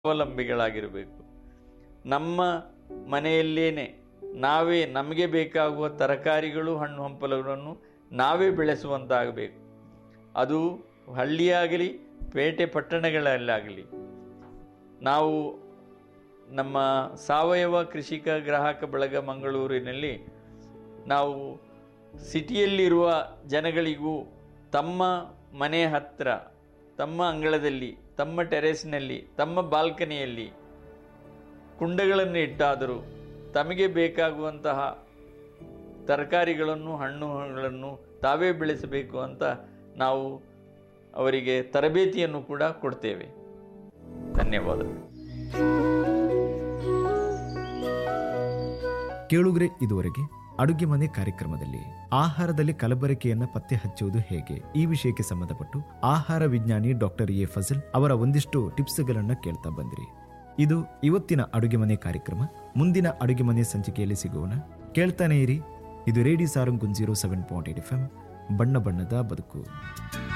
ಅವಲಂಬಿಗಳಾಗಿರಬೇಕು ನಮ್ಮ ಮನೆಯಲ್ಲೇನೆ ನಾವೇ ನಮಗೆ ಬೇಕಾಗುವ ತರಕಾರಿಗಳು ಹಣ್ಣು ಹಂಪಲುಗಳನ್ನು ನಾವೇ ಬೆಳೆಸುವಂತಾಗಬೇಕು ಅದು ಹಳ್ಳಿಯಾಗಲಿ ಪೇಟೆ ಪಟ್ಟಣಗಳಲ್ಲಾಗಲಿ ನಾವು ನಮ್ಮ ಸಾವಯವ ಕೃಷಿಕ ಗ್ರಾಹಕ ಬಳಗ ಮಂಗಳೂರಿನಲ್ಲಿ ನಾವು ಸಿಟಿಯಲ್ಲಿರುವ ಜನಗಳಿಗೂ ತಮ್ಮ ಮನೆ ಹತ್ತಿರ ತಮ್ಮ ಅಂಗಳದಲ್ಲಿ ತಮ್ಮ ಟೆರೆಸ್ನಲ್ಲಿ ತಮ್ಮ ಬಾಲ್ಕನಿಯಲ್ಲಿ ಕುಂಡಗಳನ್ನು ಇಟ್ಟಾದರೂ ತಮಗೆ ಬೇಕಾಗುವಂತಹ ತರಕಾರಿಗಳನ್ನು ಹಣ್ಣುಗಳನ್ನು ತಾವೇ ಬೆಳೆಸಬೇಕು ಅಂತ ನಾವು ಅವರಿಗೆ ತರಬೇತಿಯನ್ನು ಕೂಡ ಕೊಡ್ತೇವೆ ಧನ್ಯವಾದಗಳು ಕೇಳುಗರೆ ಇದುವರೆಗೆ ಅಡುಗೆ ಮನೆ ಕಾರ್ಯಕ್ರಮದಲ್ಲಿ ಆಹಾರದಲ್ಲಿ ಕಲಬೆರಕೆಯನ್ನ ಪತ್ತೆ ಹಚ್ಚುವುದು ಹೇಗೆ ಈ ವಿಷಯಕ್ಕೆ ಸಂಬಂಧಪಟ್ಟು ಆಹಾರ ವಿಜ್ಞಾನಿ ಡಾಕ್ಟರ್ ಎ ಫಜಲ್ ಅವರ ಒಂದಿಷ್ಟು ಟಿಪ್ಸ್ಗಳನ್ನ ಕೇಳ್ತಾ ಬಂದಿರಿ ಇದು ಇವತ್ತಿನ ಅಡುಗೆ ಮನೆ ಕಾರ್ಯಕ್ರಮ ಮುಂದಿನ ಅಡುಗೆ ಮನೆ ಸಂಚಿಕೆಯಲ್ಲಿ ಸಿಗೋಣ ಕೇಳ್ತಾನೆ ಇರಿ ಇದು radio Sarang zero seven point eight F M ಬಣ್ಣ ಬಣ್ಣದ ಬದುಕು